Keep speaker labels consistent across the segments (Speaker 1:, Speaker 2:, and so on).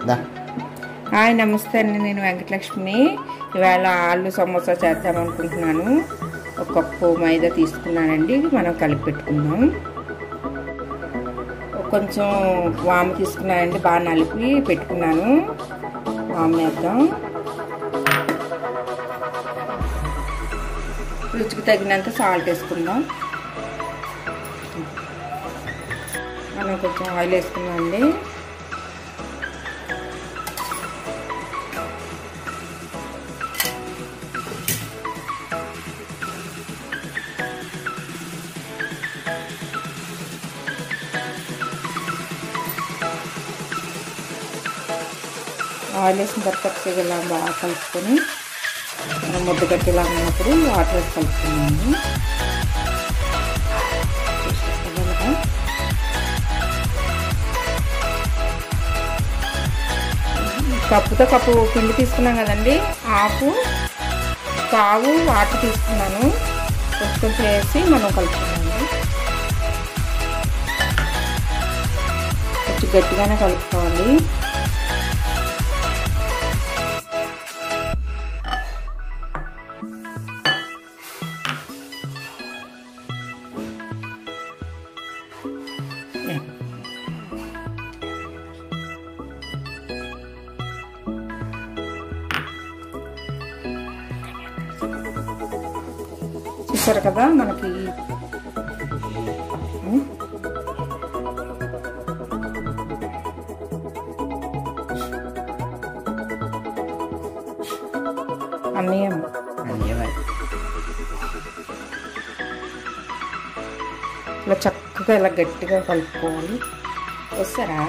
Speaker 1: దా
Speaker 2: hi నమస్తే అండి నేను వెంకటలక్ష్మిని ఇవాళ ఆలు సమోసా చేద్దాం అనుకుంటున్నాను ఒక కప్పు మైదా తీసుకున్నానండి మనం కలిపి పెట్టుకుందాం కొంచెం వాము తీసుకున్నానండి బాగా నలిపి పెట్టుకున్నాను వాము వేద్దాం రుచికి తగినంత సాల్ట్ వేసుకుందాం మనం కొంచెం ఆయిల్ వేసుకుందాం అండి ఆయిల్ వేసిన తర్వాత ఇలా బాగా కలుపుకొని మనం ముద్ద కట్టేలా ఉన్నప్పుడు వాటర్ వేసి కలుపుకున్నాము కప్పుతో కప్పు పిండి తీసుకున్నాం కదండి ఆకు పావు వాటర్ తీసుకున్నాను కొంచెం కొంచెం వేసి మనం కలుపుకున్నాము కొంచెం గట్టిగానే కలుపుకోవాలి చూసారు కదా మనకి అన్నయ్యం
Speaker 1: అయ్యే
Speaker 2: ఇలా చక్కగా ఇలా గట్టిగా కలుపుకోవాలి వస్తారా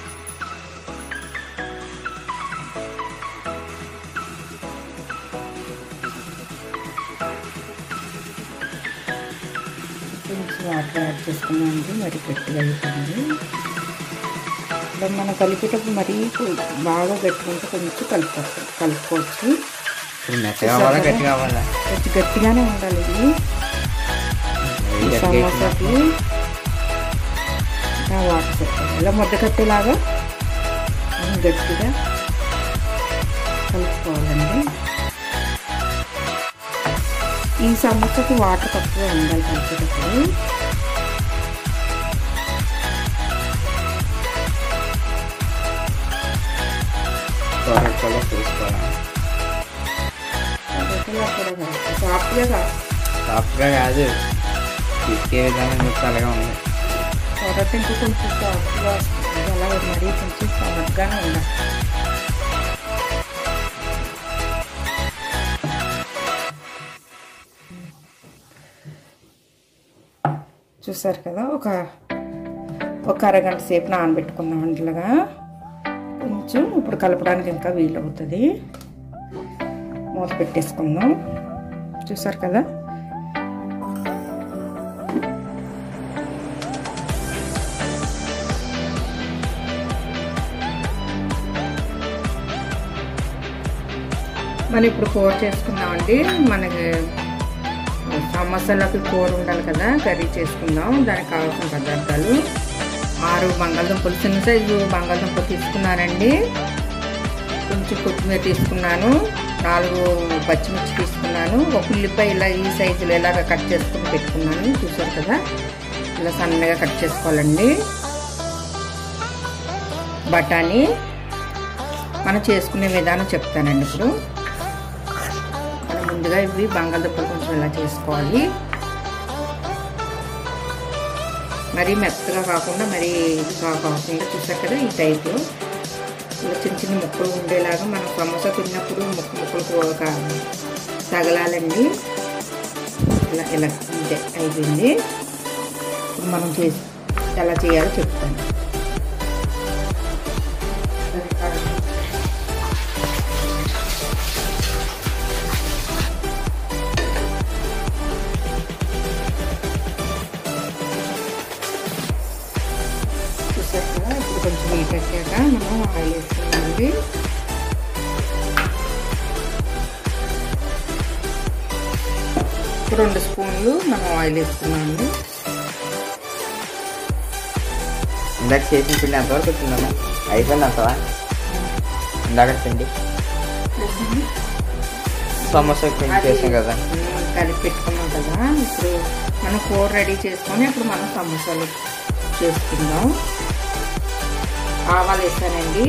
Speaker 2: కొంచెం వాటర్ యాడ్ చేసుకున్నామండి మరి గట్టిగా అయిపోయింది ఇలా మనం కలిపేటప్పుడు మరీ బాగా గట్టుకుంటే కొంచెం కలుపు కలుపుకోవచ్చు
Speaker 1: ఇప్పుడు మెత్తగా కావాలా గట్టి కావాలా
Speaker 2: కొంచెం గట్టిగానే ఉండాలి ఇది
Speaker 1: ఇది గట్టిగా
Speaker 2: సమోసాకి ఇలా వాటర్ పెట్టాలి ఇలా ముద్ద కట్టేలాగా మనం గట్టిగా కలుపుకోవాలండి ఈ సమోసాకి వాటర్ తక్కువ ఉండాలి కలిపేటప్పుడు
Speaker 1: తోరట్లో చూసుకోవాలా
Speaker 2: ఇలా కూడా కాదు సాఫ్ట్గా కాదు
Speaker 1: సాఫ్ట్గా కాదు తీసుకే విధానం మీకు అలాగా ఉంది
Speaker 2: పొరట ఇంకా కొంచెం సాఫ్ట్గా వస్తుంది అలా మరీ కొంచెం సాఫ్ట్గానే ఉండాలి చూసారు కదా ఒక ఒక అరగంట సేపు నానబెట్టుకున్నాం ఇట్లాగా కొంచెం ఇప్పుడు కలపడానికి ఇంకా వీలవుతుంది మూత పెట్టేసుకుందాం చూసారు కదా మనం ఇప్పుడు కూర చేసుకుందామండి మనకి సమోసాలకి కూర ఉండాలి కదా కర్రీ చేసుకుందాం దానికి కావాల్సిన పదార్థాలు ఆరు బంగాళదుంపలు చిన్న సైజు బంగాళదుంపలు తీసుకున్నానండి కొంచెం కొత్తిమీర తీసుకున్నాను నాలుగు పచ్చిమిర్చి తీసుకున్నాను ఒక ఉల్లిపాయ ఇలా ఈ సైజులో ఇలాగ కట్ చేసుకుని పెట్టుకున్నాను చూసారు కదా ఇలా సన్నగా కట్ చేసుకోవాలండి బఠానీ మనం చేసుకునే విధానం చెప్తానండి ఇప్పుడు మనం ముందుగా ఇవి బంగాళదుంపలు కొంచెం ఇలా చేసుకోవాలి మరీ మెత్తగా కాకుండా మరీ ఇదిగా కాకుండా చూసారు కదా ఈ టైప్లో ఇలా చిన్న చిన్న ముక్కలు ఉండేలాగా మనం సమోసా తిన్నప్పుడు ముక్క ముక్కలు ఒక తగలాలండి ఇలా ఇలా ఇదే అయిపోయింది ఇప్పుడు మనం చేసి ఎలా చేయాలో చెప్తాను చూసారు కదా ఇప్పుడు కొంచెం నీట్ వచ్చాక మనం ఆయిల్ వేసుకున్నామండి రెండు స్పూన్లు మనం ఆయిల్ వేసుకున్నామండి
Speaker 1: ఇందాక చేసిన పిండి ఎంతవరకు వచ్చిందమ్మా అయిపోయింది అంతవా ఇందాక పిండి సమోసా పిండి
Speaker 2: అది
Speaker 1: చేసాం కదా
Speaker 2: ఉమ్, కలిపి పెట్టుకున్నాం కదా ఇప్పుడు మనం కూర రెడీ చేసుకొని ఇప్పుడు మనం సమోసాలు చేసుకుందాం ఆవాలు వేసానండి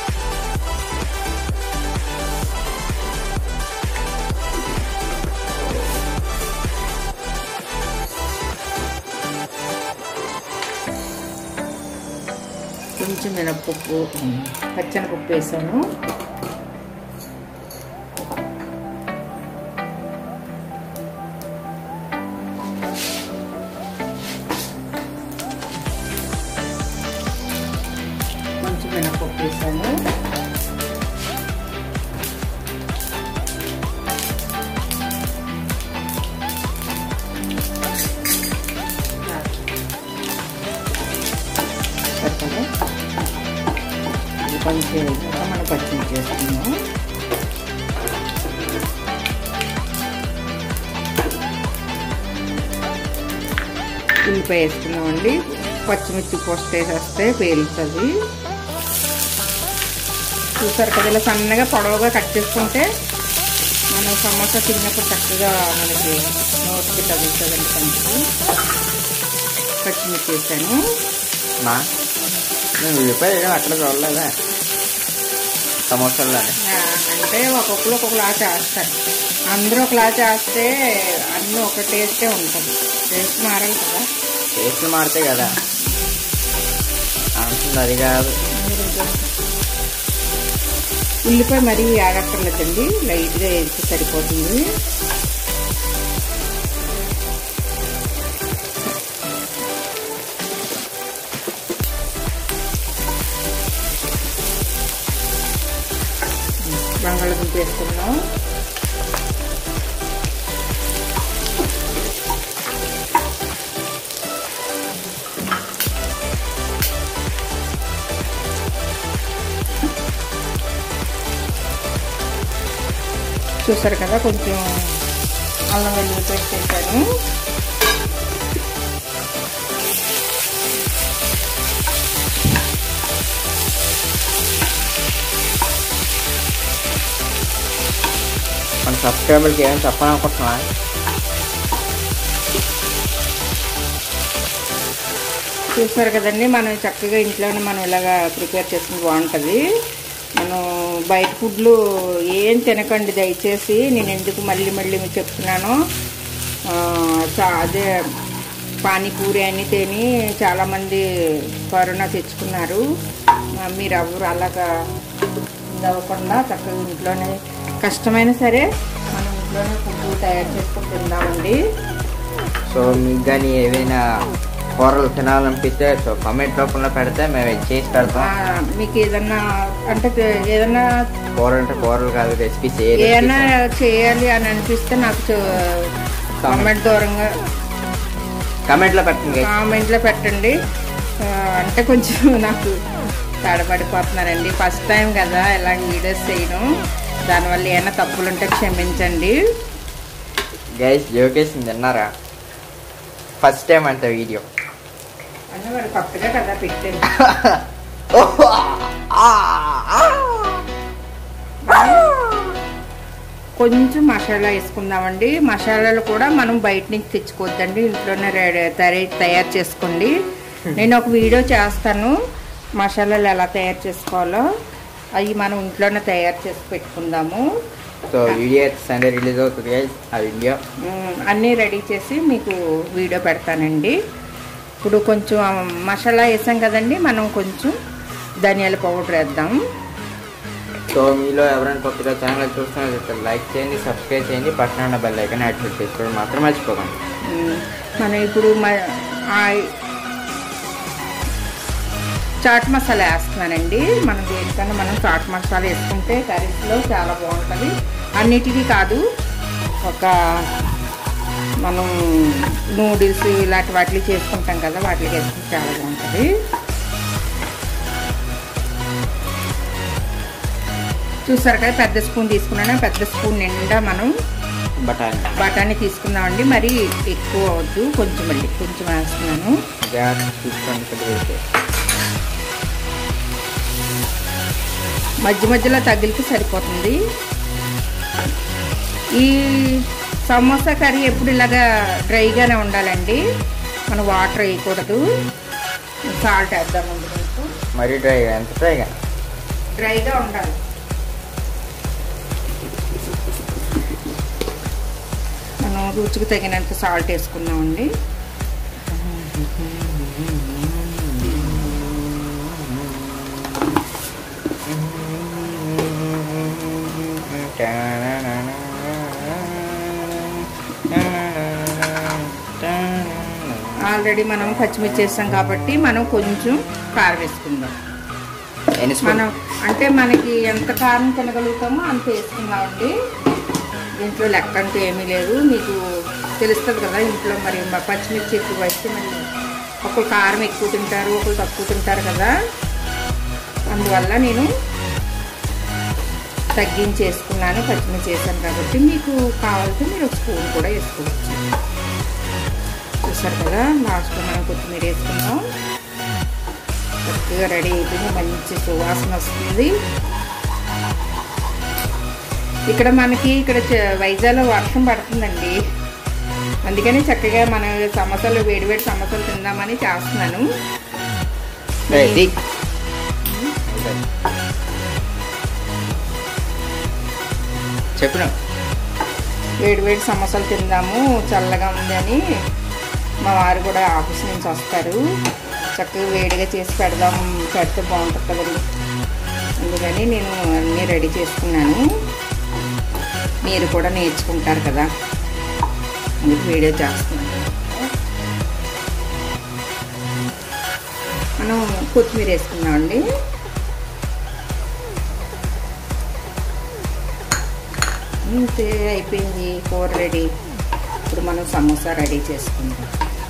Speaker 2: కొంచెం మినప్పప్పు పచ్చనిపప్పు వేసాను కొంచెం మినపప్పు వేసాను సరిపడా ఇది కొంచెం వేసాక మనం పచ్చిమిర్చి చేసుకుందాం ఉల్లిపాయ వేసుకున్నామండి పచ్చిమిర్చి పోస్ట్ వేసేస్తే పేలుతుంది చూసారు కదా ఇలా సన్నగా పొడవుగా కట్ చేసుకుంటే మనం సమోసా తిన్నప్పుడు చక్కగా మనకి నోటికి తగులుతుందండి కొంచెం పచ్చిమిర్చి వేసాను
Speaker 1: మా నేను ఉల్లిపాయ వేయడం అక్కడ చూడలేదా సమోసాలోనే
Speaker 2: ఆ, అంటే ఒక్కొక్కరు ఒక్కొక్కలా చేస్తారు అందరూ ఒకలా చేస్తే అన్నీ ఒక టేస్టే ఉంటుంది టేస్ట్ మారాలి కదా
Speaker 1: టేస్ట్లు మారుతాయి కదా అంటుంది అది కాదు
Speaker 2: ఉల్లిపాయ మరీ ఆగక్కర్లేదండి లైట్గా వేస్తే సరిపోతుంది బంగాళదుంప వేసుకున్నాం చూసారు కదా కొంచెం అల్లం వెల్లుల్లి పేస్ట్ వేసాను
Speaker 1: మన సబ్స్క్రైబర్కి ఏమైనా చెప్పాలనుకుంటున్నా
Speaker 2: చూసారు కదండి మనం చక్కగా ఇంట్లోనే మనం ఇలాగా ప్రిపేర్ చేసుకుని బాగుంటుంది మనం బయట ఫుడ్లు ఏం తినకండి దయచేసి నేను ఎందుకు మళ్ళీ మళ్ళీ మీకు చెప్తున్నాను ఆ, చా- అదే పానీపూరి అని తిని చాలామంది కరోనా తెచ్చుకున్నారు ఆ, మీరు ఎవరు అలాగా ఇది అవ్వకుండా చక్కగా ఇంట్లోనే కష్టమైనా సరే మనం ఇంట్లోనే ఫుడ్ తయారు చేసుకుని తిందామండి
Speaker 1: సో మీకు కానీ ఏవైనా కూరలు తినాలనిపిస్తే సో కామెంట్ రూపంలో పెడితే మేము ఇది చేసి
Speaker 2: ఆ,
Speaker 1: పెడతాం
Speaker 2: మీకు ఏదన్నా అంటే తే- ఏదన్నా
Speaker 1: కూరలు అంటే కూరలు కాదు రెసిపీస్ ఏ
Speaker 2: ఏదన్నా
Speaker 1: recipes
Speaker 2: చేయాలి అని అనిపిస్తే నాకు కామెంట్ దూరంగా
Speaker 1: కామెంట్లో పెట్టండి guys.
Speaker 2: కామెంట్లో పెట్టండి ఆ, అంటే కొంచెం నాకు తడబడిపోతున్నానండి ఫస్ట్ టైం కదా ఇలాగ వీడియోస్ చేయడం దానివల్ల ఏమైనా తప్పులు ఉంటే క్షమించండి
Speaker 1: గైస్ జోకేసింది విన్నారా ఫస్ట్ టైం అంట వీడియో
Speaker 2: అంటే మరి కొత్తగా కదా పెట్టాను కొంచెం మసాలా వేసుకుందామండి మసాలాలు కూడా మనం బయట నుంచి తెచ్చుకోవద్దండి ఇంట్లోనే రెడీ తయారు తయారు చేసుకోండి నేను ఒక వీడియో చేస్తాను మసాలాలు ఎలా తయారు చేసుకోవాలో అవి మనం ఇంట్లోనే తయారు చేసి పెట్టుకుందాము
Speaker 1: సో వీడియో సండే రిలీజ్ అవుతుంది గైస్ ఆ వీడియో
Speaker 2: ఉమ్, అన్నీ రెడీ చేసి మీకు వీడియో పెడతానండి ఇప్పుడు కొంచెం ఆ మసాలా వేసాం కదండి మనం కొంచెం ధనియాల పౌడర్ వేద్దాం
Speaker 1: సో మీలో ఎవరైనా కొత్తగా ఛానల్ చూస్తున్నట్లయితే లైక్ చేయండి సబ్స్క్రైబ్ చేయండి పక్కన ఉన్న బెల్ ఐకాన్ యాక్టివేట్ చేసుకోవడం మాత్రం మర్చిపోకండి
Speaker 2: ఉమ్, మనం ఇప్పుడు మ- ఆ చాట్ మసాలా వేస్తున్నానండి మనం దేనికన్నా మనం చాట్ మసాలా వేసుకుంటే కర్రీస్లో చాలా బాగుంటుంది అన్నిటికీ కాదు ఒక మనం నూడిల్స్ ఇలాంటి వాటికి చేసుకుంటాం కదా వాటికి వేసుకుంటే చాలా బాగుంటుంది చూసారు కదా పెద్ద స్పూన్ తీసుకున్నాను పెద్ద స్పూన్ నిండా మనం
Speaker 1: బఠానీ
Speaker 2: బఠానీ తీసుకుందామండి మరీ ఎక్కువ అవద్దు కొంచెం మళ్ళీ కొంచెం వేస్తున్నాను
Speaker 1: గ్యాస్ చూసుకోండి ఇక్కడ వేస్తే.
Speaker 2: మధ్య మధ్యలో తగిలితే సరిపోతుంది ఈ సమోసా కర్రీ ఎప్పుడు ఇలాగా డ్రైగానే ఉండాలండి మనం వాటర్ వేయకూడదు సాల్ట్ వేద్దామండి కొంచెం
Speaker 1: మరీ డ్రైగా ఎంత డ్రైగా
Speaker 2: డ్రైగా ఉండాలి మనం రుచికి తగినంత సాల్ట్ వేసుకున్నామండి ఆల్రెడీ మనం పచ్చిమిర్చి వేస్తాం కాబట్టి మనం కొంచెం కారం వేసుకుందాం
Speaker 1: ఎన్ని స్పూన్
Speaker 2: మనం అంటే మనకి ఎంత కారం తినగలుగుతామో అంత వేసుకుందామండి దీంట్లో లెక్క అంటూ ఏమీ లేదు మీకు తెలుస్తుంది కదా ఇంట్లో మరి మా పచ్చిమిర్చి ఎక్కువ వేస్తే మరి ఒకరు కారం ఎక్కువ తింటారు ఒకరు తక్కువ తింటారు కదా అందువల్ల నేను తగ్గించేసుకున్నాను పచ్చిమిర్చి వేసాను కాబట్టి మీకు కావాలంటే మీరు ఒక స్పూన్ కూడా వేసుకోవచ్చు చూసారు కదా లాస్ట్లో మనం కొత్తిమీర వేసుకుందాం చక్కగా రెడీ అయిపోయింది మంచి సువాసన వస్తుంది ఇక్కడ మనకి ఇక్కడ చ- వైజాగ్లో వర్షం పడుతుందండి అందుకని చక్కగా మన సమోసాలు వేడివేడి సమోసాలు తిందామని చేస్తున్నాను
Speaker 1: రెడీ చెప్పిన
Speaker 2: వేడివేడి సమోసాలు తిందాము చల్లగా ఉందని మా వారు కూడా ఆఫీస్ నుంచి వస్తారు చక్కగా వేడిగా చేసి పెడదాం పెడితే బాగుంటుంది కదండి అందుకని నేను అన్నీ రెడీ చేసుకున్నాను మీరు కూడా నేర్చుకుంటారు కదా అందుకు వీడియో చేస్తున్నాను మనం కొత్తిమీర వేసుకున్నామండి అంతే అయిపోయింది కూర రెడీ ఇప్పుడు మనం సమోసా రెడీ చేసుకుందాం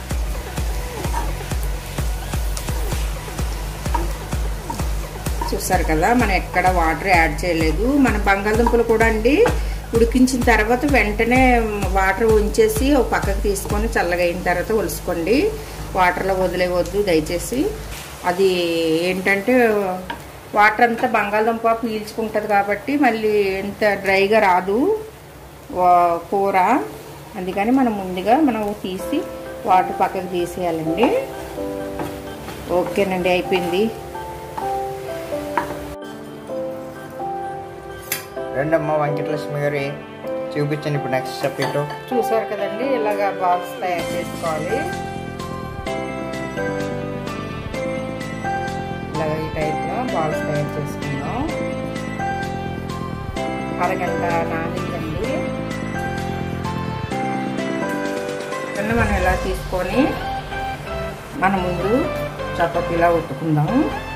Speaker 2: చూసారు కదా మనం ఎక్కడ వాటర్ యాడ్ చేయలేదు మన బంగాళదుంపలు కూడా అండి ఉడికించిన తర్వాత వెంటనే వాటర్ ఉంచేసి ఒక పక్కకు తీసుకొని చల్లగా అయిన తర్వాత ఒలుసుకోండి వాటర్లో వదిలేవద్దు దయచేసి అది ఏంటంటే వాటర్ అంతా బంగాళదుంప పీల్చుకుంటుంది కాబట్టి మళ్ళీ ఎంత డ్రైగా రాదు వా- కూర అందుకని మనం ముందుగా మనం తీసి వాటర్ పక్కకు తీసేయాలండి ఓకేనండి అయిపోయింది
Speaker 1: రెండమ్మ వెంకటలక్ష్మి గారు చూపించండి ఇప్పుడు నెక్స్ట్ స్టెప్ ఏంటో
Speaker 2: చూసారు కదండి ఇలాగా బాల్స్ తయారు చేసుకోవాలి ఇలాగ ఈ టైప్లో బాల్స్ తయారు చేసుకుందాం అరగంట నానిందండి ఇవన్నీ మనం ఇలా తీసుకొని మన ముందు చపాతీలా ఉట్టుకుందాం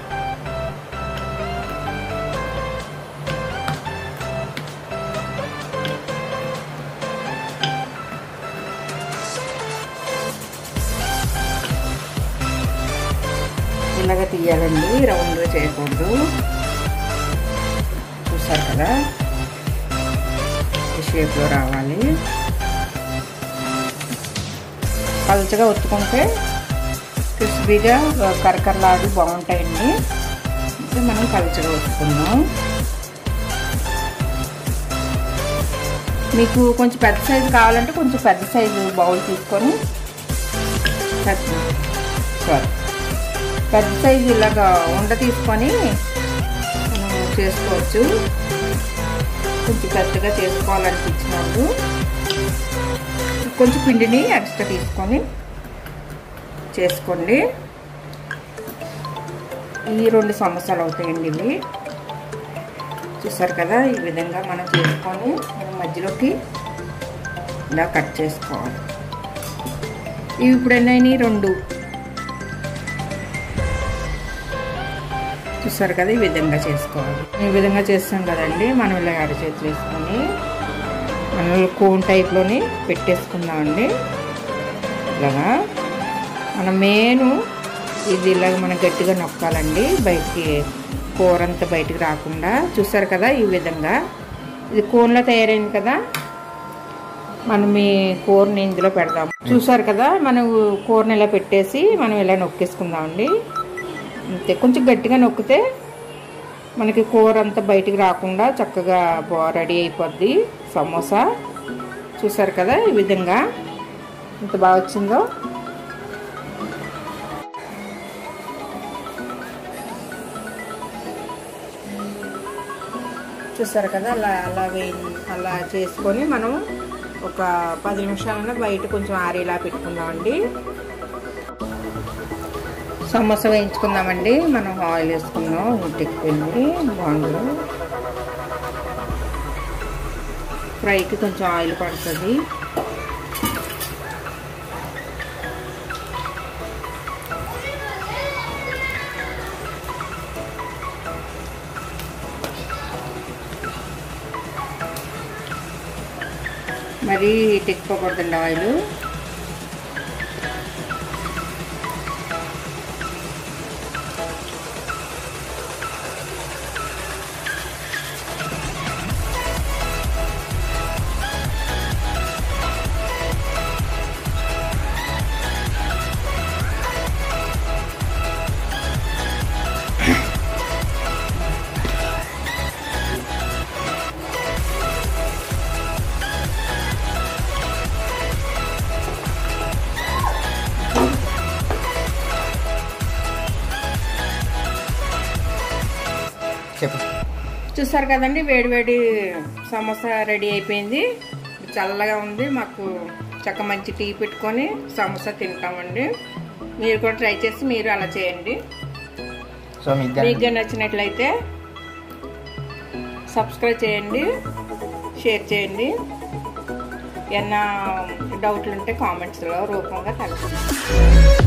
Speaker 2: ఇలాగ తీయాలండి రౌండ్గా చేయకూడదు చూసారు కదా ఈ షేప్లో రావాలి పలుచగా ఒత్తుకుంటే క్రిస్పీగా కరకరలాడి బాగుంటాయండి అయితే మనం పలుచగా ఒత్తుకుందాం మీకు కొంచెం పెద్ద సైజు కావాలంటే కొంచెం పెద్ద సైజు బౌల్ తీసుకొని సారీ పెద్ద సైజు ఇలాగా ఉండ తీసుకొని మనం చేసుకోవచ్చు కొంచెం పెద్దగా చేసుకోవాలనిపించినప్పుడు కొంచెం పిండిని ఎక్స్ట్రా తీసుకొని చేసుకోండి ఈ రెండు సమోసాలు అవుతాయండి ఇవి చూసారు కదా ఈ విధంగా మనం చేసుకొని మనం మధ్యలోకి ఇలా కట్ చేసుకోవాలి ఇవి ఇప్పుడు ఎన్నైనాయి రెండు చూసారు కదా ఈ విధంగా చేసుకోవాలి ఈ విధంగా చేస్తాం కదండి మనం ఇలా అరచేతులు వేసుకొని మనం కోన్ టైప్లోని పెట్టేసుకుందామండి ఇలాగా మన మెయిన్ ఇది ఇలాగ మనం గట్టిగా నొక్కాలండి బయటికి కూర అంతా బయటికి రాకుండా చూసారు కదా ఈ విధంగా ఇది కోన్లో తయారైంది కదా మనం ఈ కూరని ఇందులో పెడదాం చూసారు కదా మనం కూరని ఇలా పెట్టేసి మనం ఇలా నొక్కేసుకుందామండి అంతే కొంచెం గట్టిగా నొక్కితే మనకి కూర అంతా బయటికి రాకుండా చక్కగా బా- రెడీ అయిపోద్ది సమోసా చూసారు కదా ఈ విధంగా ఎంత బాగా వచ్చిందో చూసారు కదా అలా అలా వేయి అలా చేసుకొని మనం ఒక పది నిమిషాలన్నా బయట కొంచెం ఆరేలా పెట్టుకుందామండి సమోసా వేయించుకుందామండి మనం ఆయిల్ వేసుకుందాం ఉట్టెక్కిపోయింది బాగుండదు ఫ్రైకి కొంచెం ఆయిల్ పడుతుంది మరి ఎక్కువకూడదండి ఆయిల్
Speaker 1: చెప్పు
Speaker 2: చూసారు కదండి వేడివేడి సమోసా రెడీ అయిపోయింది చల్లగా ఉంది మాకు చక్క మంచి టీ పెట్టుకొని సమోసా తింటామండి మీరు కూడా ట్రై చేసి మీరు అలా చేయండి
Speaker 1: సో మీకు
Speaker 2: మీకు కానీ నచ్చినట్లయితే సబ్స్క్రైబ్ చేయండి షేర్ చేయండి ఏమన్నా డౌట్లు ఉంటే కామెంట్స్లో రూపంగా తెలుసు